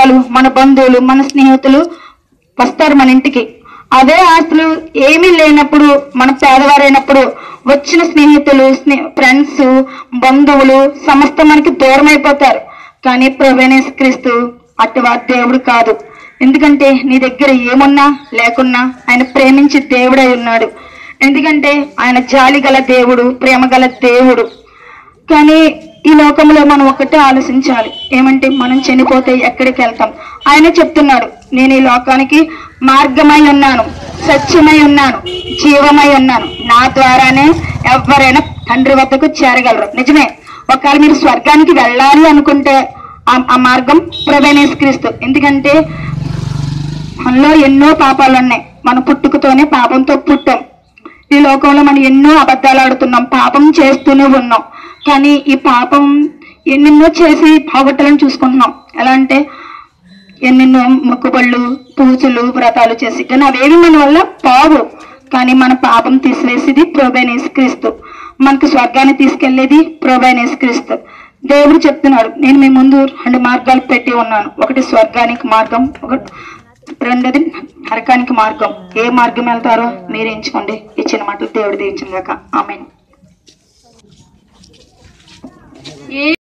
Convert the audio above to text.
చుట్టాలు మన బంధువులు మన స్నేహితులు వస్తారు మన ఇంటికి అదే ఆస్తులు ఏమీ లేనప్పుడు మన పేదవారైనప్పుడు వచ్చిన స్నేహితులు స్నే ఫ్రెండ్స్ బంధువులు సమస్త మనకి దూరం అయిపోతారు కానీ ప్రవేణేశ్ క్రీస్తు అటువారి దేవుడు కాదు ఎందుకంటే నీ దగ్గర ఏమున్నా లేకున్నా ఆయన ప్రేమించి దేవుడై ఉన్నాడు ఎందుకంటే ఆయన జాలి గల దేవుడు ప్రేమ గల దేవుడు కానీ ఈ లోకంలో మనం ఒకటే ఆలోచించాలి ఏమంటే మనం చనిపోతే ఎక్కడికి వెళ్తాం ఆయన చెప్తున్నాడు నేను ఈ లోకానికి మార్గమై ఉన్నాను సత్యమై ఉన్నాను జీవమై ఉన్నాను నా ద్వారానే ఎవరైనా తండ్రి వద్దకు చేరగలరు నిజమే ఒకవేళ మీరు స్వర్గానికి వెళ్ళాలి అనుకుంటే ఆ- ఆ మార్గం ప్రవేణేశ్క్రీస్తు ఎందుకంటే మనలో ఎన్నో పాపాలు ఉన్నాయి మన పుట్టుకతోనే పాపంతో పుట్టాం ఈ లోకంలో మనం ఎన్నో అబద్ధాలు ఆడుతున్నాం పాపం చేస్తూనే ఉన్నాం కానీ ఈ పాపం ఎన్నెన్నో చేసి పోగొట్టాలని చూసుకుంటున్నాం ఎలా అంటే ఎన్నెన్నో మొక్కుబళ్ళు పూజలు వ్రతాలు చేసి కానీ అవేవి మన వల్ల పావు కానీ మన పాపం తీసివేసేది ప్రభైనేస్ క్రీస్తు మనకు స్వర్గాన్ని తీసుకెళ్లేది ప్రభైనేస్ క్రీస్తు దేవుడు చెప్తున్నాడు నేను మీ ముందు రెండు మార్గాలు పెట్టి ఉన్నాను ఒకటి స్వర్గానికి మార్గం ఒకటి రెండోది నరకానికి మార్గం ఏ మార్గం వెళ్తారో మీరు ఎంచుకోండి ఇచ్చిన మాటలు దేవుడు దీవించిన గాక ఆమెన్